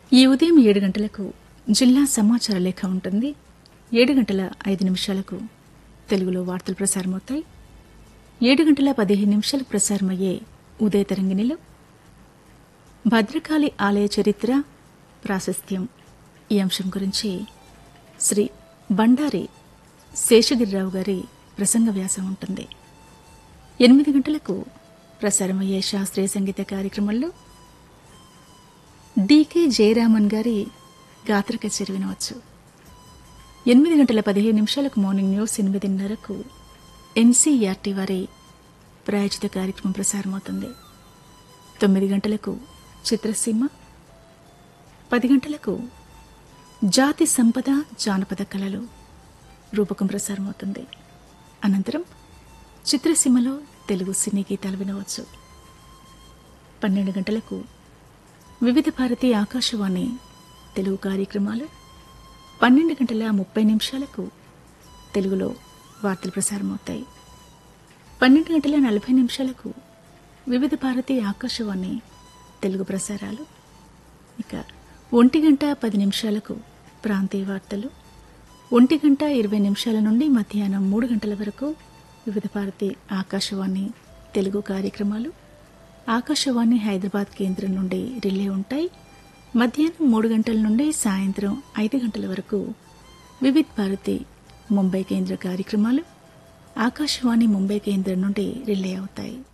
ఈ ఉదయం ఏడు గంటలకు జిల్లా సమాచార లేఖ ఉంటుంది ఏడు గంటల ఐదు నిమిషాలకు తెలుగులో వార్తలు ప్రసారమవుతాయి ఏడు గంటల పదిహేను నిమిషాలకు ప్రసారమయ్యే ఉదయ తరంగిణిలో భద్రకాళి ఆలయ చరిత్ర ప్రాశస్త్యం ఈ అంశం గురించి శ్రీ బండారి శేషగిరిరావు గారి ప్రసంగ వ్యాసం ఉంటుంది ఎనిమిది గంటలకు ప్రసారమయ్యే శాస్త్రీయ సంగీత కార్యక్రమంలో డికే జయరామన్ గారి గాత్ర కచేరి వినవచ్చు ఎనిమిది గంటల పదిహేను నిమిషాలకు మార్నింగ్ న్యూస్ ఎనిమిదిన్నరకు ఎన్సీఆర్టీ వారి ప్రాయోజిత కార్యక్రమం ప్రసారమవుతుంది తొమ్మిది గంటలకు చిత్రసీమ పది గంటలకు జాతి సంపద జానపద కళలు రూపకం ప్రసారమవుతుంది అనంతరం చిత్రసీమలో తెలుగు సినీ గీతాలు వినవచ్చు పన్నెండు గంటలకు వివిధ భారతి ఆకాశవాణి తెలుగు కార్యక్రమాలు పన్నెండు గంటల ముప్పై నిమిషాలకు తెలుగులో వార్తలు ప్రసారమవుతాయి పన్నెండు గంటల నలభై నిమిషాలకు వివిధ భారతి ఆకాశవాణి తెలుగు ప్రసారాలు ఇక ఒంటి గంట పది నిమిషాలకు ప్రాంతీయ వార్తలు ఒంటి గంట ఇరవై నిమిషాల నుండి మధ్యాహ్నం మూడు గంటల వరకు వివిధ భారతి ఆకాశవాణి తెలుగు కార్యక్రమాలు ఆకాశవాణి హైదరాబాద్ కేంద్రం నుండి రిలే ఉంటాయి మధ్యాహ్నం మూడు గంటల నుండి సాయంత్రం ఐదు గంటల వరకు వివిధ్ భారతి ముంబై కేంద్ర కార్యక్రమాలు ఆకాశవాణి ముంబై కేంద్రం నుండి రిలే అవుతాయి